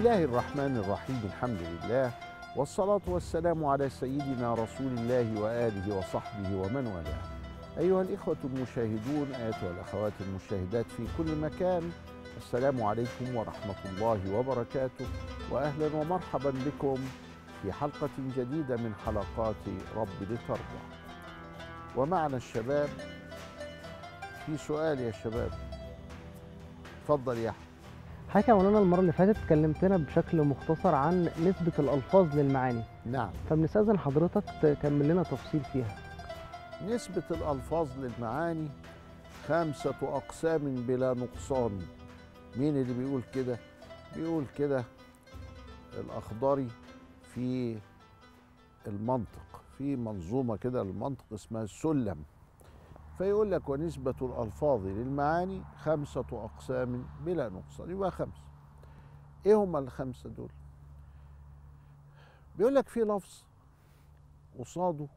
الله الرحمن الرحيم الحمد لله والصلاة والسلام على سيدنا رسول الله وآله وصحبه ومن والاه أيها الإخوة المشاهدون أيتها الأخوات المشاهدات في كل مكان السلام عليكم ورحمة الله وبركاته وأهلا ومرحبا بكم في حلقة جديدة من حلقات رب لترضى ومعنا الشباب في سؤال يا شباب اتفضل يا أحمد حكى مولانا المرة اللي فاتت اتكلمتنا بشكل مختصر عن نسبة الألفاظ للمعاني نعم فبنستأذن حضرتك تكمل لنا تفصيل فيها نسبة الألفاظ للمعاني خمسة أقسام بلا نقصان مين اللي بيقول كده؟ بيقول كده الأخضري في المنطق في منظومة كده للمنطق اسمها السلم فيقول لك ونسبة الألفاظ للمعاني خمسة أقسام بلا نقصان يبقى خمسة إيه هما الخمسة دول؟ بيقول لك في لفظ قصاده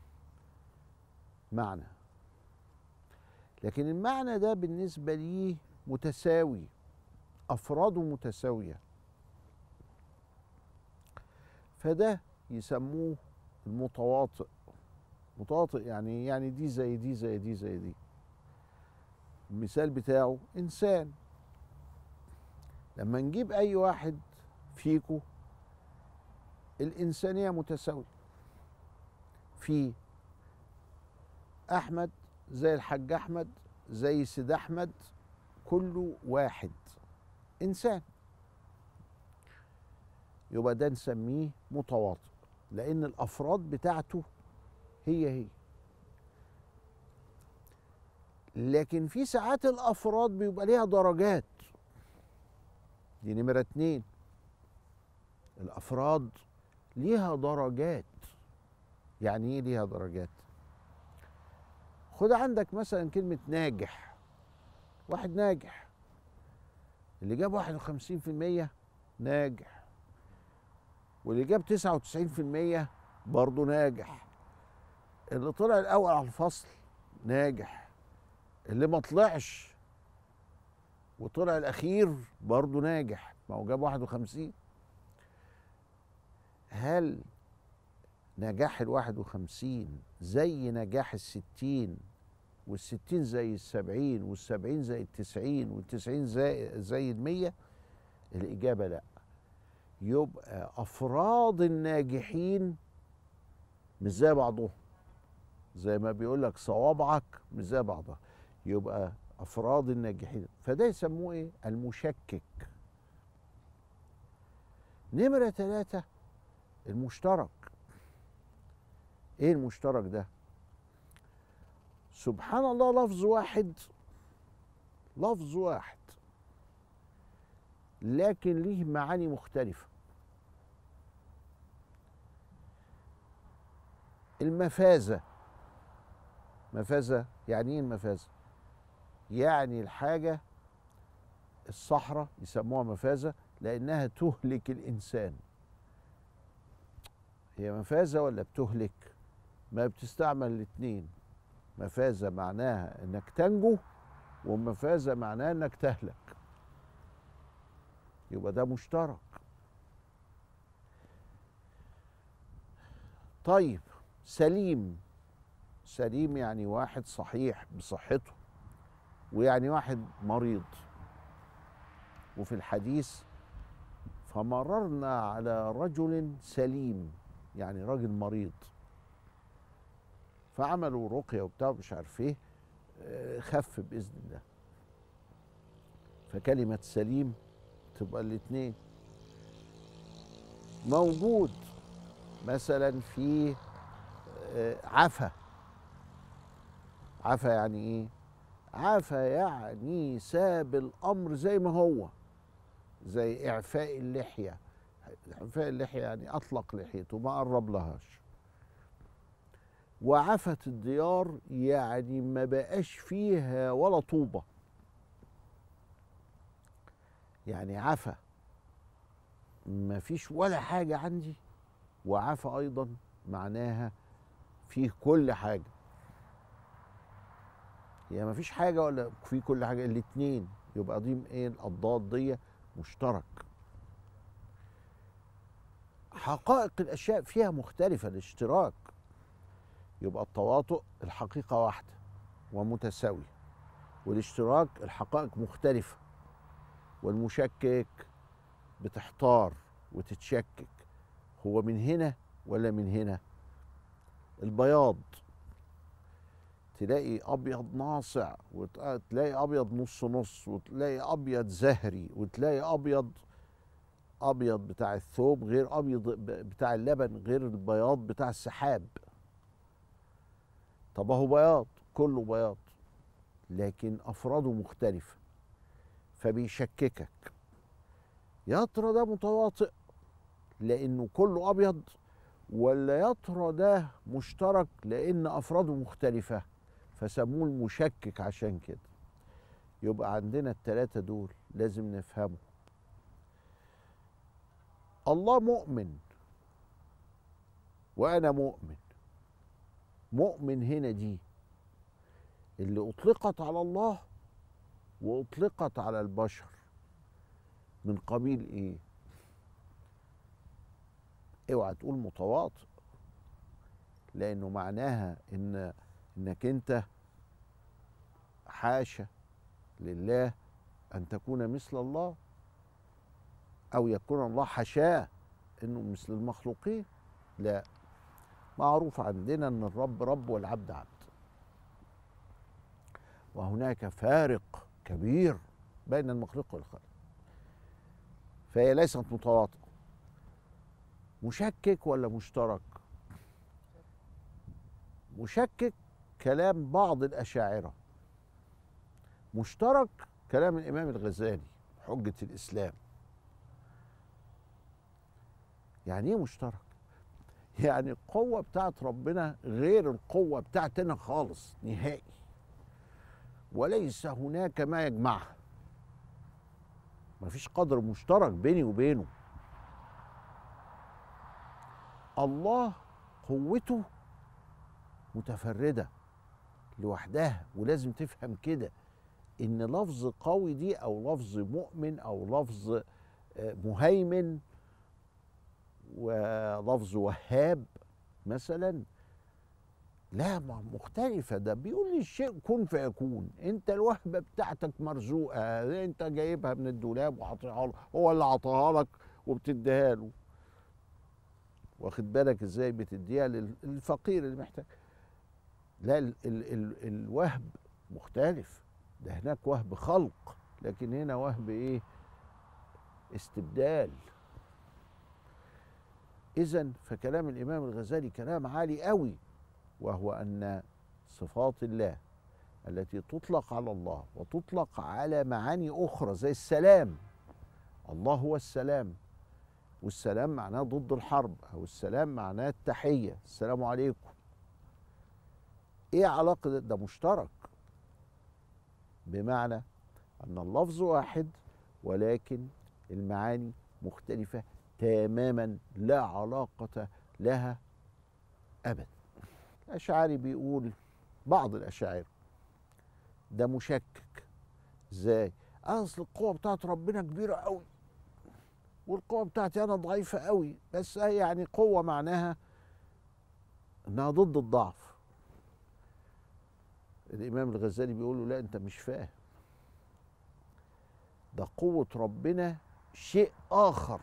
معنى لكن المعنى ده بالنسبة ليه متساوي أفراده متساوية فده يسموه المتواطئ متواطئ يعني يعني دي زي دي زي دي زي دي المثال بتاعه إنسان لما نجيب أي واحد فيكو الإنسانية متساوية في احمد زي الحاج احمد زي سيد احمد كله واحد انسان يبقى ده نسميه متواطئ لان الافراد بتاعته هي هي لكن في ساعات الافراد بيبقى ليها درجات دي نمره اتنين الافراد ليها درجات يعني ايه ليها درجات خد عندك مثلا كلمة ناجح واحد ناجح اللي جاب واحد وخمسين في المية ناجح واللي جاب تسعة وتسعين في المية برضه ناجح اللي طلع الأول على الفصل ناجح اللي ما طلعش وطلع الأخير برضه ناجح ما هو جاب واحد وخمسين هل نجاح الواحد وخمسين زي نجاح الستين والستين زي السبعين والسبعين زي التسعين والتسعين زي, زي المية الإجابة لأ يبقى أفراد الناجحين مش زي بعضهم زي ما بيقول لك صوابعك مش زي بعضها يبقى أفراد الناجحين فده يسموه إيه؟ المشكك نمرة ثلاثة المشترك ايه المشترك ده سبحان الله لفظ واحد لفظ واحد لكن ليه معاني مختلفة المفازة مفازة يعني ايه المفازة يعني الحاجة الصحراء يسموها مفازة لأنها تهلك الإنسان هي مفازة ولا بتهلك ما بتستعمل الاثنين مفازة معناها انك تنجو ومفازة معناها انك تهلك يبقى ده مشترك طيب سليم سليم يعني واحد صحيح بصحته ويعني واحد مريض وفي الحديث فمررنا على رجل سليم يعني راجل مريض فعملوا رقيه وبتاع مش عارف ايه خف باذن الله فكلمه سليم تبقى الاثنين موجود مثلا في عفا عفا يعني ايه عفا يعني ساب الامر زي ما هو زي اعفاء اللحيه اعفاء اللحيه يعني اطلق لحيته ما قرب لهاش وعفت الديار يعني ما بقاش فيها ولا طوبة يعني عفا ما فيش ولا حاجة عندي وعفا أيضا معناها فيه كل حاجة يعني ما فيش حاجة ولا في كل حاجة الاتنين يبقى دي ايه الأضداد دي مشترك حقائق الاشياء فيها مختلفه الاشتراك يبقى التواطؤ الحقيقه واحده ومتساويه والاشتراك الحقائق مختلفه والمشكك بتحتار وتتشكك هو من هنا ولا من هنا البياض تلاقي ابيض ناصع وتلاقي ابيض نص نص وتلاقي ابيض زهري وتلاقي ابيض ابيض بتاع الثوب غير ابيض بتاع اللبن غير البياض بتاع السحاب طب اهو بياض كله بياض لكن افراده مختلفه فبيشككك يا ترى ده متواطئ لانه كله ابيض ولا يا ترى ده مشترك لان افراده مختلفه فسموه المشكك عشان كده يبقى عندنا التلاتة دول لازم نفهمه الله مؤمن وانا مؤمن مؤمن هنا دي اللي اطلقت على الله واطلقت على البشر من قبيل ايه اوعى تقول متواطئ لانه معناها ان انك انت حاشا لله ان تكون مثل الله او يكون الله حشاه انه مثل المخلوقين لا معروف عندنا ان الرب رب والعبد عبد وهناك فارق كبير بين المخلوق والخالق فهي ليست متواطئه مشكك ولا مشترك مشكك كلام بعض الأشاعرة مشترك كلام الإمام الغزالي حجة الإسلام يعني إيه مشترك؟ يعني القوة بتاعت ربنا غير القوة بتاعتنا خالص نهائي وليس هناك ما يجمعها مفيش قدر مشترك بيني وبينه الله قوته متفرده لوحدها ولازم تفهم كده ان لفظ قوي دي او لفظ مؤمن او لفظ مهيمن ولفظ وهاب مثلا لا مختلفة ده بيقول لي الشيء كن فيكون انت الوهبة بتاعتك مرزوقة انت جايبها من الدولاب وحاططها له هو اللي عطاها لك وبتديها له واخد بالك ازاي بتديها للفقير اللي محتاج لا ال ال ال الوهب مختلف ده هناك وهب خلق لكن هنا وهب ايه استبدال اذا فكلام الامام الغزالي كلام عالي قوي وهو ان صفات الله التي تطلق على الله وتطلق على معاني اخرى زي السلام الله هو السلام والسلام معناه ضد الحرب او السلام معناه التحيه السلام عليكم ايه علاقه ده, ده مشترك بمعنى ان اللفظ واحد ولكن المعاني مختلفه تماما لا علاقه لها ابدا الاشعري بيقول بعض الاشاعره ده مشكك ازاي اصل القوه بتاعت ربنا كبيره قوي والقوه بتاعتي انا ضعيفه قوي بس يعني قوه معناها انها ضد الضعف الامام الغزالي بيقول له لا انت مش فاهم ده قوه ربنا شيء اخر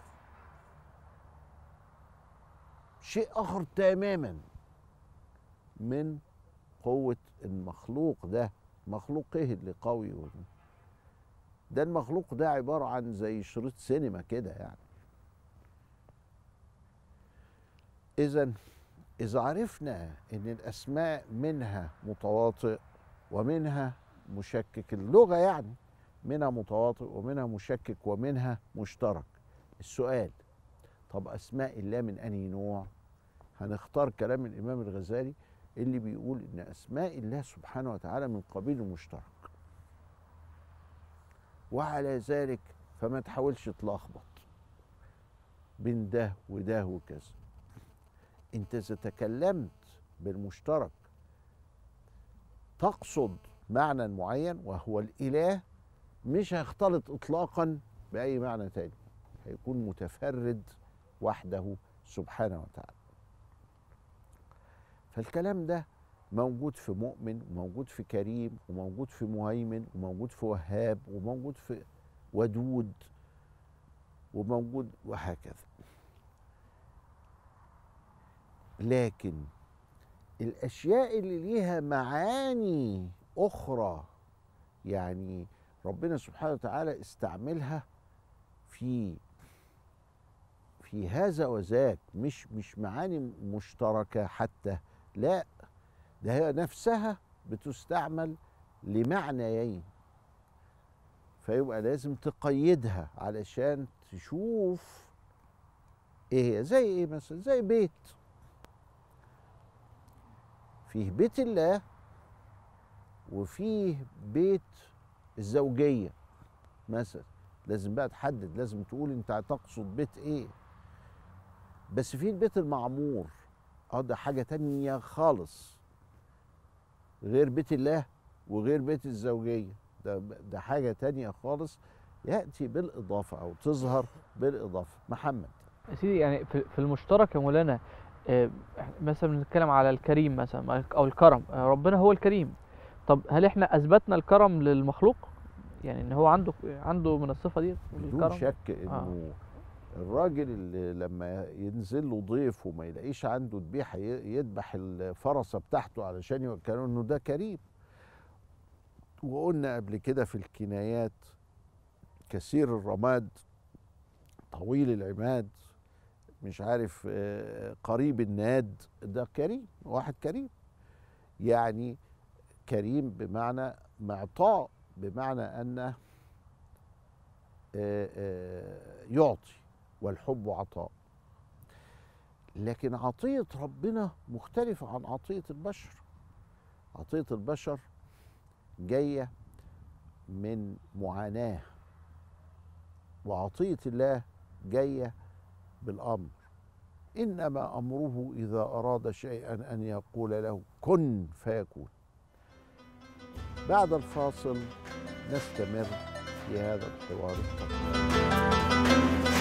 شيء اخر تماما من قوه المخلوق ده مخلوق ايه اللي قوي ده المخلوق ده عباره عن زي شريط سينما كده يعني اذا اذا عرفنا ان الاسماء منها متواطئ ومنها مشكك اللغه يعني منها متواطئ ومنها مشكك ومنها مشترك السؤال طب اسماء الله من انهي نوع هنختار كلام الامام الغزالي اللي بيقول ان اسماء الله سبحانه وتعالى من قبيل المشترك وعلى ذلك فما تحاولش تلخبط بين ده وده وكذا انت اذا تكلمت بالمشترك تقصد معنى معين وهو الاله مش هيختلط اطلاقا باي معنى تاني هيكون متفرد وحده سبحانه وتعالى فالكلام ده موجود في مؤمن وموجود في كريم وموجود في مهيمن وموجود في وهاب وموجود في ودود وموجود وهكذا لكن الاشياء اللي ليها معاني اخرى يعني ربنا سبحانه وتعالى استعملها في في هذا وذاك مش مش معاني مشتركه حتى لا ده هي نفسها بتستعمل لمعنيين فيبقى لازم تقيدها علشان تشوف ايه هي زي ايه مثلا زي بيت فيه بيت الله وفيه بيت الزوجية مثلا لازم بقى تحدد لازم تقول انت تقصد بيت ايه بس في البيت المعمور اه ده حاجة تانية خالص غير بيت الله وغير بيت الزوجية ده ده حاجة تانية خالص يأتي بالإضافة أو تظهر بالإضافة محمد يا سيدي يعني في في المشترك يا مولانا آه، مثلا بنتكلم على الكريم مثلا او الكرم آه، ربنا هو الكريم طب هل احنا اثبتنا الكرم للمخلوق يعني ان هو عنده عنده من الصفه دي بدون الكرم شك انه الراجل اللي لما ينزل له ضيف وما يلاقيش عنده ذبيحه ي- يذبح الفرسه بتاعته علشان يوكلوا انه ده كريم وقلنا قبل كده في الكنايات كثير الرماد طويل العماد مش عارف آه، قريب الناد ده كريم واحد كريم يعني كريم بمعنى معطاء بمعنى انه آه، آه، يعطي والحب عطاء لكن عطية ربنا مختلفة عن عطية البشر عطية البشر جاية من معاناة وعطية الله جاية بالأمر إنما أمره إذا أراد شيئا أن يقول له كن فيكون بعد الفاصل نستمر في هذا الحوار الطويل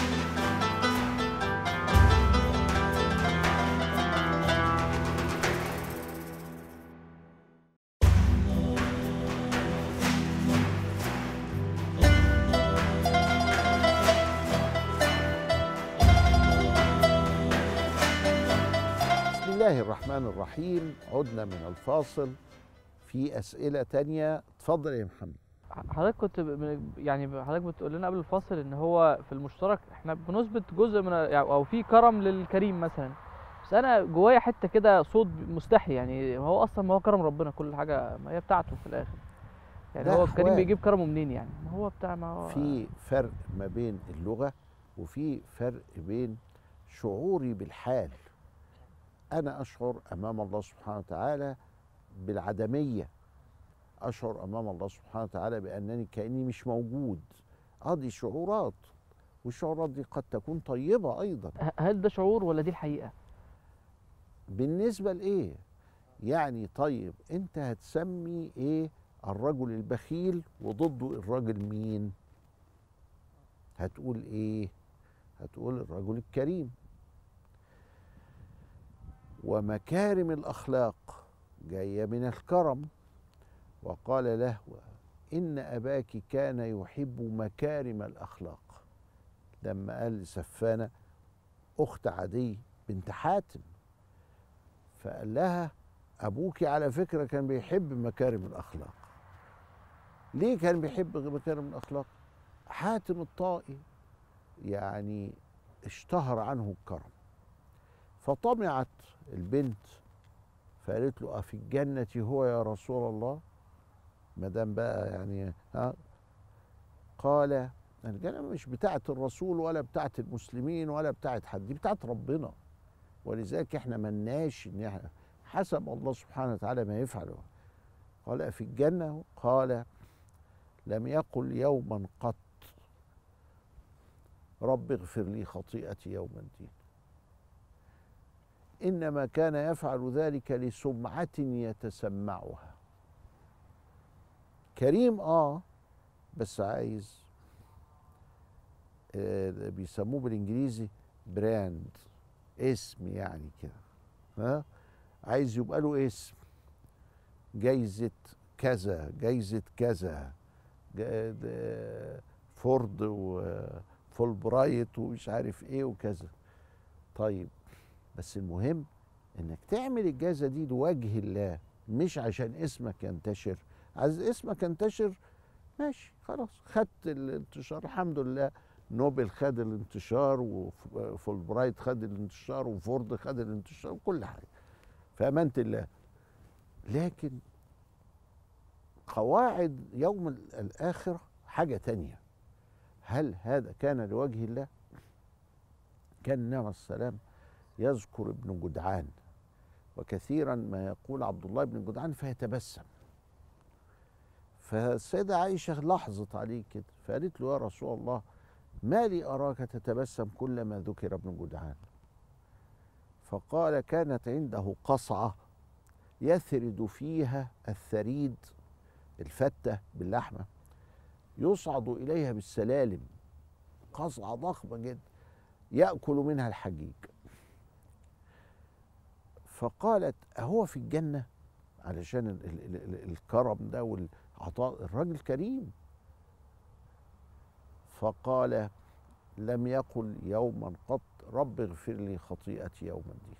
بسم الله الرحمن الرحيم عدنا من الفاصل في أسئلة تانية اتفضل يا محمد حضرتك كنت ب- ب- يعني حضرتك بتقول لنا قبل الفاصل ان هو في المشترك احنا بنثبت جزء من يعني او في كرم للكريم مثلا بس انا جوايا حته كده صوت مستحي يعني هو اصلا ما هو كرم ربنا كل حاجه ما هي بتاعته في الاخر يعني ده هو الكريم أحوال. بيجيب كرمه منين يعني ما هو بتاع ما هو في فرق ما بين اللغة وفي فرق بين شعوري بالحال أنا أشعر أمام الله سبحانه وتعالى بالعدمية أشعر أمام الله سبحانه وتعالى بأنني كأني مش موجود آه دي شعورات والشعورات دي قد تكون طيبة أيضا ه- هل ده شعور ولا دي الحقيقه بالنسبة لإيه؟ يعني طيب أنت هتسمي إيه الرجل البخيل وضده الراجل مين؟ هتقول إيه؟ هتقول الرجل الكريم ومكارم الأخلاق جاية من الكرم وقال له إن أباك كان يحب مكارم الأخلاق لما قال لسفانة أخت عدي بنت حاتم فقال لها أبوك على فكرة كان بيحب مكارم الأخلاق ليه كان بيحب مكارم الأخلاق حاتم الطائي يعني اشتهر عنه الكرم فطمعت البنت فقالت له أفي الجنة هو يا رسول الله ما دام بقى يعني ها قال الجنة مش بتاعة الرسول ولا بتاعة المسلمين ولا بتاعة حد دي بتاعة ربنا ولذلك احنا ملناش ان احنا حسب الله سبحانه وتعالى ما يفعله قال في الجنة قال لم يقل يوما قط رب اغفر لي خطيئتي يوم الدين إنما كان يفعل ذلك لسمعة يتسمعها كريم آه بس عايز آه بيسموه بالإنجليزي براند اسم يعني كده ها عايز يبقى له اسم جايزة كذا جايزة كذا جا- د- فورد وفولبرايت ومش عارف ايه وكذا طيب بس المهم انك تعمل الجائزة دي لوجه الله مش عشان اسمك ينتشر عايز اسمك ينتشر ماشي خلاص خدت الانتشار الحمد لله نوبل خد الانتشار وفولبرايت خد الانتشار وفورد خد الانتشار وكل حاجه في امانه الله لكن قواعد يوم ال- الاخره حاجه تانية هل هذا كان لوجه الله كان النبي عليه السلام يذكر ابن جدعان وكثيرا ما يقول عبد الله بن جدعان فيتبسم فالسيدة عائشة لاحظت عليه كده فقالت له يا رسول الله ما لي أراك تتبسم كلما ذكر ابن جدعان فقال كانت عنده قصعة يثرد فيها الثريد الفتة باللحمة يصعد إليها بالسلالم قصعة ضخمة جدا يأكل منها الحجيج فقالت أهو في الجنة علشان ال- ال- ال- الكرم ده والعطاء الراجل كريم فقال لم يقل يوما قط رب اغفر لي خطيئتي يوم الدين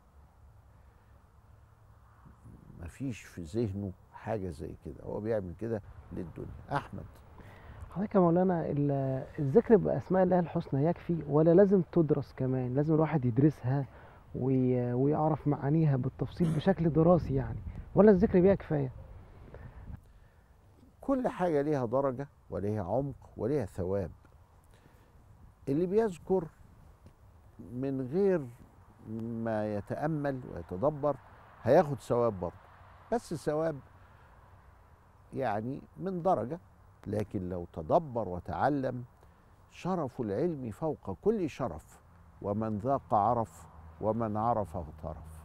مفيش في ذهنه حاجة زي كده هو بيعمل كده للدنيا أحمد حضرتك يا مولانا ال- الذكر بأسماء الله الحسنى يكفي ولا لازم تدرس كمان لازم الواحد يدرسها وي- ويعرف معانيها بالتفصيل بشكل دراسي يعني ولا الذكر بيها كفاية كل حاجة ليها درجة وليها عمق وليها ثواب اللي بيذكر من غير ما يتأمل ويتدبر هياخد ثواب برضه بس ثواب يعني من درجة لكن لو تدبر وتعلم شرف العلم فوق كل شرف ومن ذاق عرف ومن عرف اغترف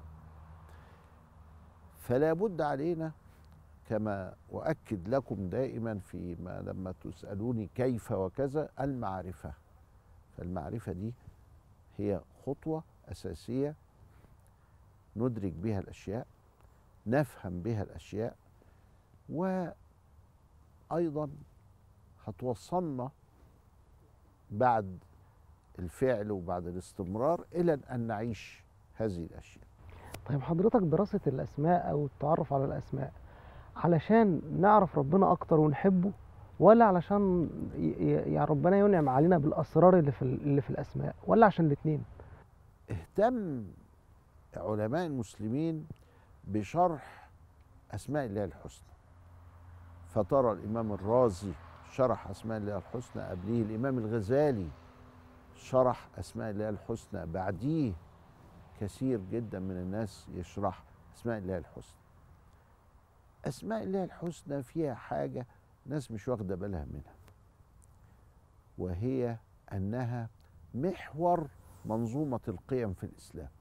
فلا بد علينا كما أؤكد لكم دائما فيما لما تسألوني كيف وكذا المعرفة فالمعرفة دي هي خطوة أساسية ندرك بها الأشياء نفهم بها الأشياء وأيضا هتوصلنا بعد الفعل وبعد الاستمرار إلى أن نعيش هذه الأشياء طيب حضرتك دراسة الأسماء أو التعرف على الأسماء علشان نعرف ربنا أكتر ونحبه ولا علشان ي- ي- يعني ربنا ينعم علينا بالأسرار اللي في ال- اللي في الأسماء ولا عشان الاتنين اهتم علماء المسلمين بشرح اسماء الله الحسنى فترى الامام الرازي شرح اسماء الله الحسنى قبليه الامام الغزالي شرح اسماء الله الحسنى بعديه كثير جدا من الناس يشرح اسماء الله الحسنى اسماء الله الحسنى فيها حاجه ناس مش واخده بالها منها وهي انها محور منظومة القيم في الإسلام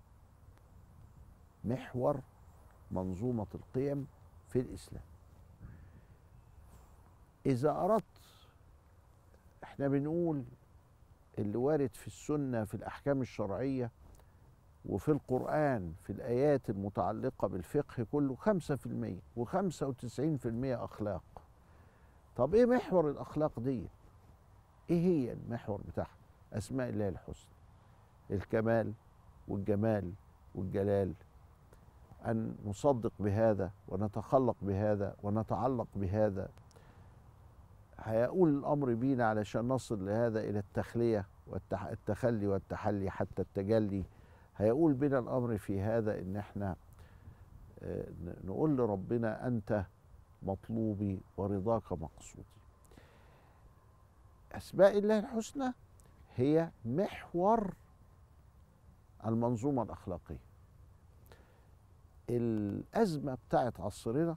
محور منظومة القيم في الإسلام إذا أردت إحنا بنقول اللي وارد في السنة في الأحكام الشرعية وفي القرآن في الآيات المتعلقة بالفقه كله خمسة في المية وخمسة وتسعين في المية أخلاق طب إيه محور الأخلاق دي إيه هي المحور بتاعها أسماء الله الحسنى الكمال والجمال والجلال أن نصدق بهذا ونتخلق بهذا ونتعلق بهذا هيقول الأمر بينا علشان نصل لهذا إلى التخلية والتخلي والتحلي حتى التجلي هيقول بنا الأمر في هذا إن إحنا آه، نقول لربنا أنت مطلوبي ورضاك مقصودي أسماء الله الحسنى هي محور المنظومة الأخلاقية الأزمة بتاعت عصرنا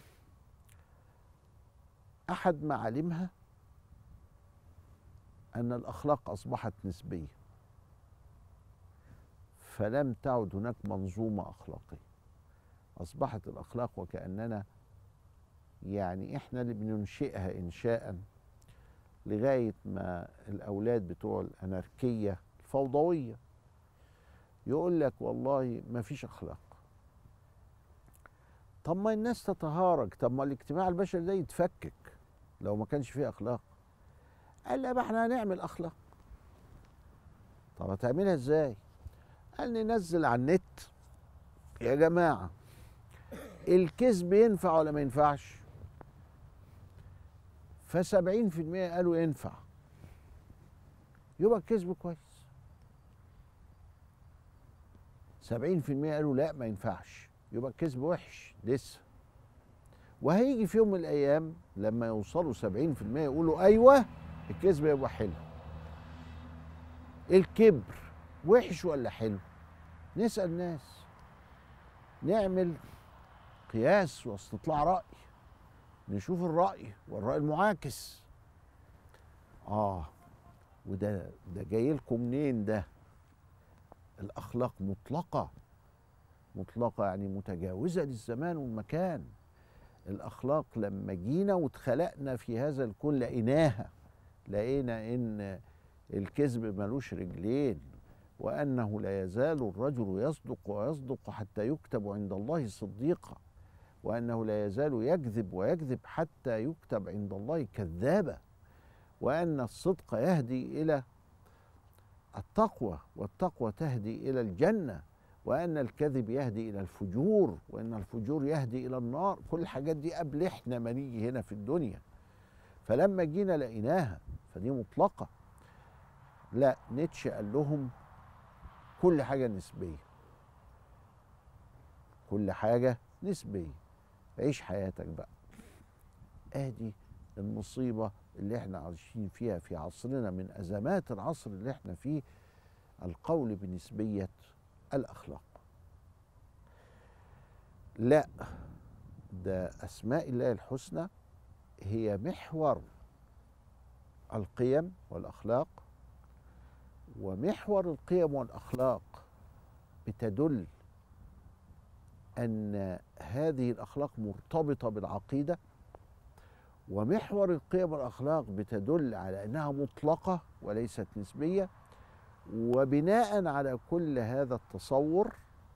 أحد معالمها أن الأخلاق أصبحت نسبية فلم تعد هناك منظومة أخلاقية أصبحت الأخلاق وكأننا يعني إحنا اللي بننشئها إنشاءً لغاية ما الأولاد بتوع الأناركية الفوضوية يقول لك والله ما فيش اخلاق طب ما الناس تتهارج طب ما الاجتماع البشري ده يتفكك لو ما كانش فيه اخلاق قال لا بقى احنا هنعمل اخلاق طب هتعملها ازاي قال ننزل على النت يا جماعه الكذب ينفع ولا ما ينفعش فسبعين في المية قالوا ينفع يبقى الكذب كويس سبعين في المية قالوا لا ما ينفعش يبقى الكذب وحش لسه وهيجي في يوم من الأيام لما يوصلوا سبعين في المية يقولوا أيوة الكذب يبقى حلو الكبر وحش ولا حلو نسأل ناس نعمل قياس واستطلاع رأي نشوف الرأي والرأي المعاكس آه وده ده جاي لكم منين ده الأخلاق مطلقة مطلقة يعني متجاوزة للزمان والمكان الأخلاق لما جينا واتخلقنا في هذا الكون لقيناها لقينا إن الكذب ملوش رجلين وأنه لا يزال الرجل يصدق ويصدق حتى يكتب عند الله صديقا وأنه لا يزال يكذب ويكذب حتى يكتب عند الله كذابا وأن الصدق يهدي إلى التقوى والتقوى تهدي إلى الجنة وأن الكذب يهدي إلى الفجور وأن الفجور يهدي إلى النار كل الحاجات دي قبل إحنا ما نيجي هنا في الدنيا فلما جينا لقيناها فدي مطلقة لا نيتشه قال لهم كل حاجة نسبية كل حاجة نسبية عيش حياتك بقى ادي المصيبة اللي احنا عايشين فيها في عصرنا من ازمات العصر اللي احنا فيه القول بنسبية الاخلاق لا ده اسماء الله الحسنى هي محور القيم والاخلاق ومحور القيم والاخلاق بتدل ان هذه الاخلاق مرتبطه بالعقيده ومحور القيم والاخلاق بتدل على انها مطلقه وليست نسبيه وبناء على كل هذا التصور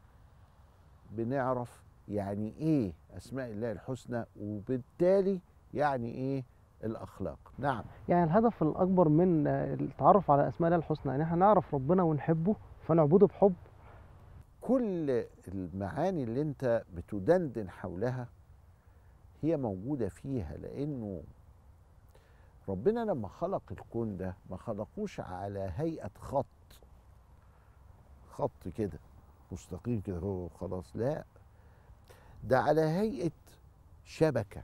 بنعرف يعني ايه اسماء الله الحسنى وبالتالي يعني ايه الاخلاق نعم يعني الهدف الأكبر من آه، التعرف على أسماء الله الحسنى إن احنا نعرف ربنا ونحبه فنعبده بحب كل المعاني اللي انت بتدندن حولها هي موجودة فيها لأنه ربنا لما خلق الكون ده ما خلقوش على هيئة خط خط كده مستقيم كده هو خلاص لا ده على هيئة شبكة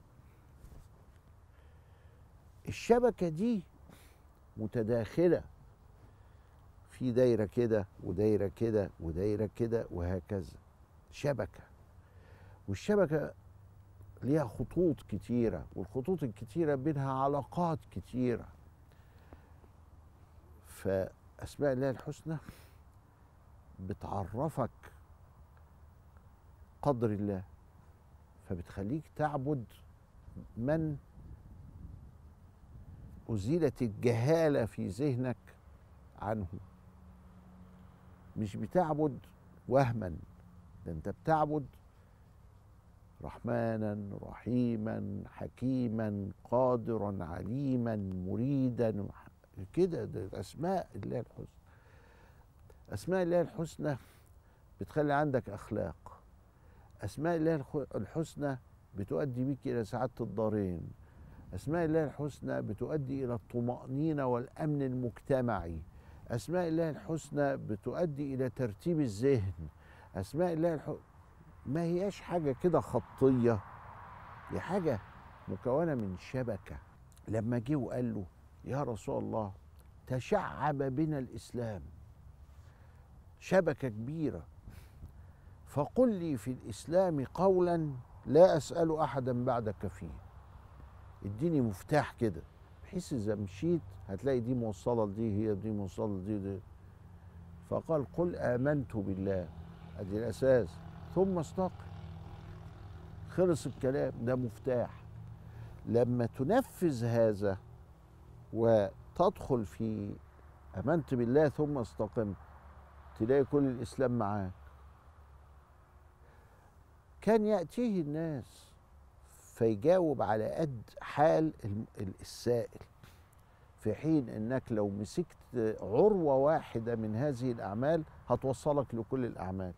الشبكة دي متداخلة في دايرة كده ودايرة كده ودايرة كده وهكذا شبكة والشبكة ليها خطوط كتيرة والخطوط الكتيرة بينها علاقات كتيرة فأسماء الله الحسنى بتعرفك قدر الله فبتخليك تعبد من أزيلت الجهالة في ذهنك عنه مش بتعبد وهما ده انت بتعبد رحمانا رحيما حكيما قادرا عليما مريدا كده ده اسماء الله الحسنى اسماء الله الحسنى بتخلي عندك اخلاق اسماء الله الخ- الحسنى بتؤدي بك الى سعاده الدارين اسماء الله الحسنى بتؤدي الى الطمانينه والامن المجتمعي اسماء الله الحسنى بتؤدي الى ترتيب الذهن اسماء الله الح... ما هياش حاجه كده خطيه دي حاجه مكونه من شبكه لما جه وقال له يا رسول الله تشعب بنا الاسلام شبكه كبيره فقل لي في الاسلام قولا لا اسال احدا بعدك فيه اديني مفتاح كده بحيث اذا مشيت هتلاقي دي موصله لدي هي دي موصله لدي دي فقال قل امنت بالله ادي الاساس ثم استقم خلص الكلام ده مفتاح لما تنفذ هذا وتدخل في امنت بالله ثم استقم تلاقي كل الاسلام معاك كان ياتيه الناس فيجاوب على قد حال الم- ال- السائل في حين انك لو مسكت عروه واحده من هذه الاعمال هتوصلك لكل الاعمال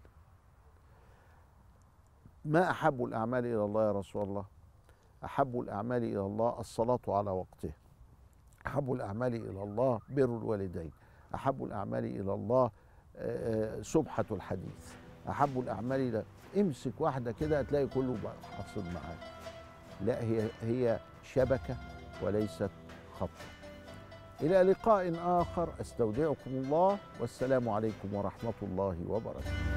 ما احب الاعمال الى الله يا رسول الله احب الاعمال الى الله الصلاه على وقتها احب الاعمال الى الله بر الوالدين احب الاعمال الى الله آه، آه، سبحه الحديث احب الاعمال الى امسك واحده كده هتلاقي كله بقى حاصل معاك لا هي هي شبكه وليست خط الى لقاء اخر استودعكم الله والسلام عليكم ورحمه الله وبركاته